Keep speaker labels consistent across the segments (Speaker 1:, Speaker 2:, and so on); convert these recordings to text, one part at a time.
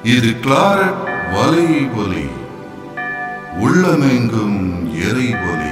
Speaker 1: இது கிளாரட் வலை ஒலி உள்ளமெங்கும் எரை ஒலி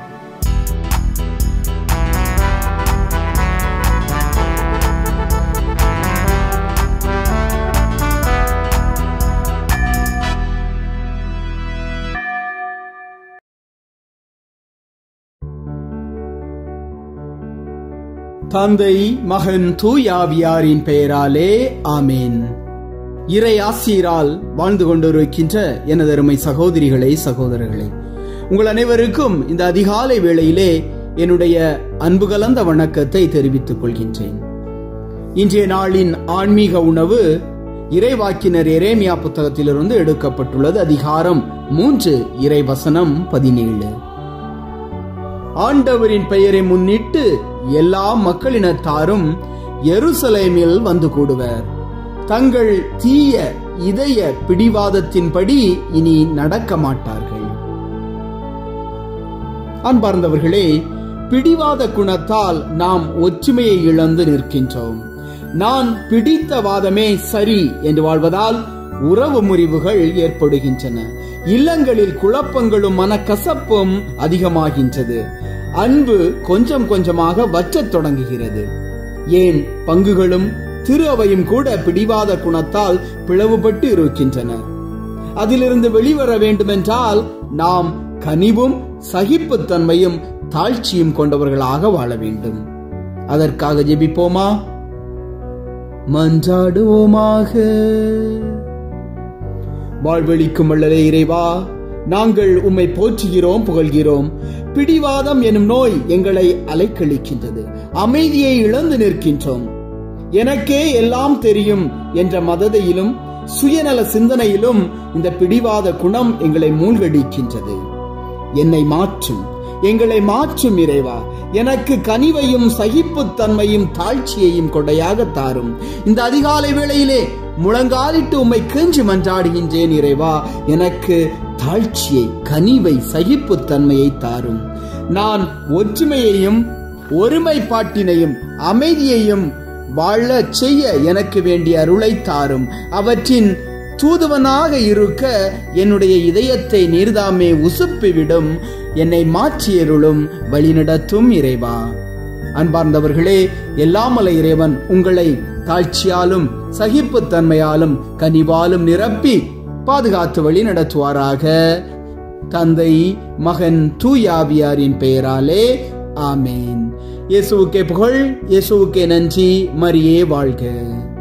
Speaker 2: தந்தை மகன் தூயாவியாரின் பெயராலே ஆமேன் இறை ஆசிரியரால் வாழ்ந்து கொண்டிருக்கின்ற எனது அருமை சகோதரிகளே சகோதரர்களே உங்கள் அனைவருக்கும் இந்த அதிகாலை வேளையிலே என்னுடைய அன்பு கலந்த வணக்கத்தை தெரிவித்துக் கொள்கின்றேன் இன்றைய நாளின் ஆன்மீக உணவு இறைவாக்கினர் எரேமியா புத்தகத்திலிருந்து எடுக்கப்பட்டுள்ளது அதிகாரம் மூன்று இறைவசனம் பதினேழு ஆண்டவரின் பெயரை முன்னிட்டு எல்லா மக்களினத்தாரும் எருசலேமில் வந்து கூடுவர் தங்கள் தீய இதய பிடிவாதத்தின்படி இனி நடக்க மாட்டார்கள் அன்பார்ந்தவர்களே பிடிவாத குணத்தால் நாம் ஒற்றுமையை இழந்து நிற்கின்றோம் நான் பிடித்த வாதமே சரி என்று வாழ்வதால் உறவு முறிவுகள் ஏற்படுகின்றன இல்லங்களில் குழப்பங்களும் மனக்கசப்பும் அதிகமாகின்றது அன்பு கொஞ்சம் கொஞ்சமாக வற்றத் தொடங்குகிறது ஏன் பங்குகளும் திரு அவையும் கூட பிடிவாத குணத்தால் பிளவுபட்டு இருக்கின்றன அதிலிருந்து வெளிவர வேண்டுமென்றால் நாம் கனிவும் சகிப்புத்தன்மையும் தாழ்ச்சியும் கொண்டவர்களாக வாழ வேண்டும் அதற்காக ஜெபிப்போமா மன்றாடுவோமாக வாழ்வெளிக்கும் வள்ளலே இறைவா நாங்கள் உம்மை போற்றுகிறோம் புகழ்கிறோம் பிடிவாதம் எனும் நோய் எங்களை அலைக்கழிக்கின்றது அமைதியை இழந்து நிற்கின்றோம் எனக்கே எல்லாம் தெரியும் என்ற மததையிலும் சுயநல சிந்தனையிலும் இந்த பிடிவாத குணம் எங்களை மூழ்கடிக்கின்றது என்னை மாற்றும் எங்களை மாற்றும் இறைவா எனக்கு கனிவையும் சகிப்புத்தன்மையும் தாழ்ச்சியையும் கொடையாக தாரும் இந்த அதிகாலை வேளையிலே முழங்காலிட்டு உம்மை கெஞ்சி மன்றாடுகின்றேன் இறைவா எனக்கு தாழ்ச்சியை கனிவை சகிப்புத்தன்மையை தாரும் நான் ஒற்றுமையையும் ஒருமைப்பாட்டினையும் அமைதியையும் வாழ செய்ய எனக்கு வேண்டிய அருளை தாரும் அவற்றின் தூதுவனாக இருக்க என்னுடைய இதயத்தை நீர்தாமே உசுப்பிவிடும் என்னை மாற்றியருளும் வழிநடத்தும் இறைவா அன்பார்ந்தவர்களே எல்லாமல இறைவன் உங்களை தாழ்ச்சியாலும் சகிப்புத்தன்மையாலும் கனிவாலும் நிரப்பி பாதுகாத்து வழி நடத்துவாராக தந்தை மகன் தூயாவியாரின் பெயராலே ஆமேன் இயேசுவுக்கே புகழ் இயேசுவுக்கே நன்றி மரியே வாழ்க